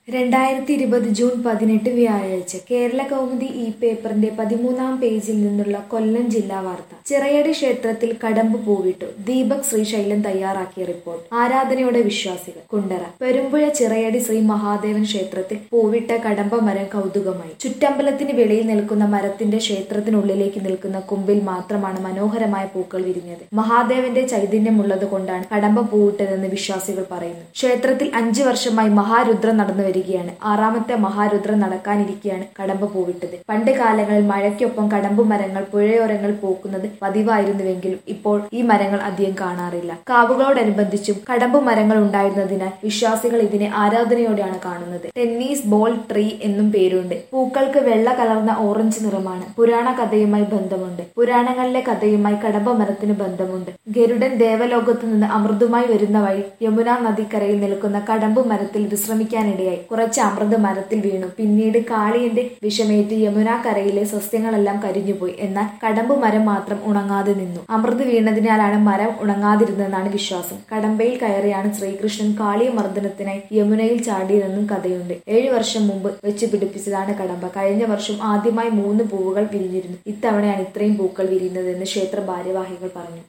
രണ്ടായിരത്തി ഇരുപത് ജൂൺ പതിനെട്ട് വ്യാഴാഴ്ച കേരള കൗമുദി ഈ പേപ്പറിന്റെ പതിമൂന്നാം പേജിൽ നിന്നുള്ള കൊല്ലം ജില്ലാ വാർത്ത ചിറയടി ക്ഷേത്രത്തിൽ കടമ്പ് പൂവിട്ടു ദീപക് ശ്രീശൈലം തയ്യാറാക്കിയ റിപ്പോർട്ട് ആരാധനയോടെ വിശ്വാസികൾ കുണ്ടറ പെരുമ്പുഴ ചിറയടി ശ്രീ മഹാദേവൻ ക്ഷേത്രത്തിൽ പൂവിട്ട കടമ്പ മരം കൗതുകമായി ചുറ്റമ്പലത്തിന് വെളിയിൽ നിൽക്കുന്ന മരത്തിന്റെ ക്ഷേത്രത്തിനുള്ളിലേക്ക് നിൽക്കുന്ന കുമ്പിൽ മാത്രമാണ് മനോഹരമായ പൂക്കൾ വിരിഞ്ഞത് മഹാദേവന്റെ ചൈതന്യമുള്ളത് കൊണ്ടാണ് കടമ്പ പൂവിട്ടതെന്ന് വിശ്വാസികൾ പറയുന്നു ക്ഷേത്രത്തിൽ അഞ്ചു വർഷമായി മഹാരുദ്രം നടന്നു വരികയാണ് ആറാമത്തെ മഹാരുദ്രം നടക്കാനിരിക്കെയാണ് കടമ്പ പൂവിട്ടത് പണ്ട് കാലങ്ങളിൽ മഴയ്ക്കൊപ്പം കടമ്പു മരങ്ങൾ പുഴയോരങ്ങൾ പൂക്കുന്നത് പതിവായിരുന്നുവെങ്കിലും ഇപ്പോൾ ഈ മരങ്ങൾ അധികം കാണാറില്ല കാവുകളോടനുബന്ധിച്ചും കടമ്പു മരങ്ങൾ ഉണ്ടായിരുന്നതിനാൽ വിശ്വാസികൾ ഇതിനെ ആരാധനയോടെയാണ് കാണുന്നത് ടെന്നീസ് ബോൾ ട്രീ എന്നും പേരുണ്ട് പൂക്കൾക്ക് വെള്ള കലർന്ന ഓറഞ്ച് നിറമാണ് പുരാണ കഥയുമായി ബന്ധമുണ്ട് പുരാണങ്ങളിലെ കഥയുമായി കടമ്പ മരത്തിന് ബന്ധമുണ്ട് ഗരുഡൻ ദേവലോകത്തു നിന്ന് അമൃതുമായി വരുന്ന വഴി യമുന നദിക്കരയിൽ നിൽക്കുന്ന കടമ്പു മരത്തിൽ വിശ്രമിക്കാനിടയായി കുറച്ച് അമൃത് മരത്തിൽ വീണു പിന്നീട് കാളിയന്റെ വിഷമേറ്റ് യമുന കരയിലെ സസ്യങ്ങളെല്ലാം കരിഞ്ഞുപോയി എന്നാൽ കടമ്പു മരം മാത്രം ഉണങ്ങാതെ നിന്നു അമൃത് വീണതിനാലാണ് മരം ഉണങ്ങാതിരുന്നതെന്നാണ് വിശ്വാസം കടമ്പയിൽ കയറിയാണ് ശ്രീകൃഷ്ണൻ കാളിയ മർദ്ദനത്തിനായി യമുനയിൽ ചാടിയതെന്നും കഥയുണ്ട് ഏഴു വർഷം മുമ്പ് വെച്ച് പിടിപ്പിച്ചതാണ് കടമ്പ കഴിഞ്ഞ വർഷം ആദ്യമായി മൂന്ന് പൂവുകൾ വിരിഞ്ഞിരുന്നു ഇത്തവണയാണ് ഇത്രയും പൂക്കൾ വിരിയുന്നതെന്ന് ക്ഷേത്ര ഭാരവാഹികൾ പറഞ്ഞു